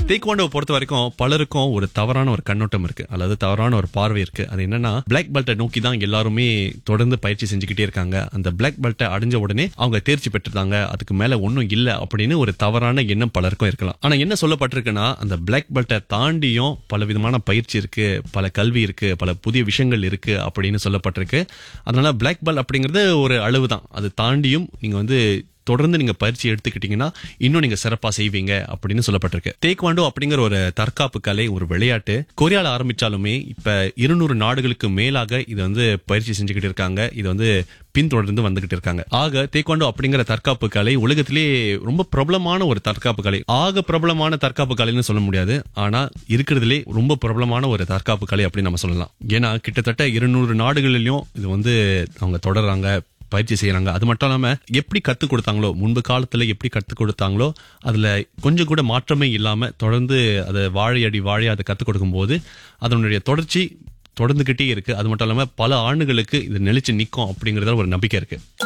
taekwondo பொறுத்த வரைக்கும் பலருக்கும் ஒரு தவறான ஒரு கண்ணோட்டம் இருக்கு அல்லது தவறான ஒரு பார்வை இருக்கு அது என்னன்னா பிளாக் பெல்ட்டை நோக்கி தான் எல்லாருமே தொடர்ந்து பயிற்சி செஞ்சுக்கிட்டே இருக்காங்க அந்த பிளாக் பெல்ட்டை அடைஞ்ச உடனே அவங்க தேர்ச்சி பெற்றுட்டாங்க அதுக்கு மேல ஒன்றும் இல்ல அப்படின்னு ஒரு தவறான எண்ணம் பலருக்கும் இருக்கலாம் ஆனா என்ன சொல்லப்பட்டிருக்குன்னா அந்த பிளாக் பெல்ட்டை தாண்டியும் பல விதமான பயிற்சி இருக்கு பல கல்வி இருக்கு பல புதிய விஷயங்கள் இருக்கு அப்படின்னு சொல்லப்பட்டிருக்கு அதனால பிளாக் பெல்ட் அப்படிங்கிறது ஒரு அளவு தான் அது தாண்டியும் நீங்க வந்து தொடர்ந்து நீங்க பயிற்சி எடுத்துக்கிட்டீங்கன்னா இன்னும் நீங்க சிறப்பா செய்வீங்க அப்படின்னு சொல்லப்பட்டிருக்கு தேக்வாண்டோ அப்படிங்கிற ஒரு தற்காப்பு கலை ஒரு விளையாட்டு கொரியால ஆரம்பிச்சாலுமே இப்ப இருநூறு நாடுகளுக்கு மேலாக இது வந்து பயிற்சி செஞ்சுக்கிட்டு இருக்காங்க இது வந்து பின்தொடர்ந்து வந்துகிட்டு இருக்காங்க ஆக தேக்வாண்டோ அப்படிங்கிற தற்காப்பு கலை உலகத்திலே ரொம்ப பிரபலமான ஒரு தற்காப்பு கலை ஆக பிரபலமான தற்காப்பு கலைன்னு சொல்ல முடியாது ஆனா இருக்கிறதுலே ரொம்ப பிரபலமான ஒரு தற்காப்பு கலை அப்படின்னு நம்ம சொல்லலாம் ஏன்னா கிட்டத்தட்ட இருநூறு நாடுகளிலும் இது வந்து அவங்க தொடர்றாங்க பயிற்சி செய்யறாங்க அது மட்டும் இல்லாம எப்படி கத்து கொடுத்தாங்களோ முன்பு காலத்துல எப்படி கத்து கொடுத்தாங்களோ அதுல கொஞ்சம் கூட மாற்றமே இல்லாம தொடர்ந்து அதை வாழையடி வாழையா அதை கத்து கொடுக்கும் போது அதனுடைய தொடர்ச்சி தொடர்ந்துகிட்டே இருக்கு அது மட்டும் இல்லாம பல ஆண்டுகளுக்கு இது நிலைச்சு நிக்கும் அப்படிங்கறதுல ஒரு நம்பிக்கை இருக்கு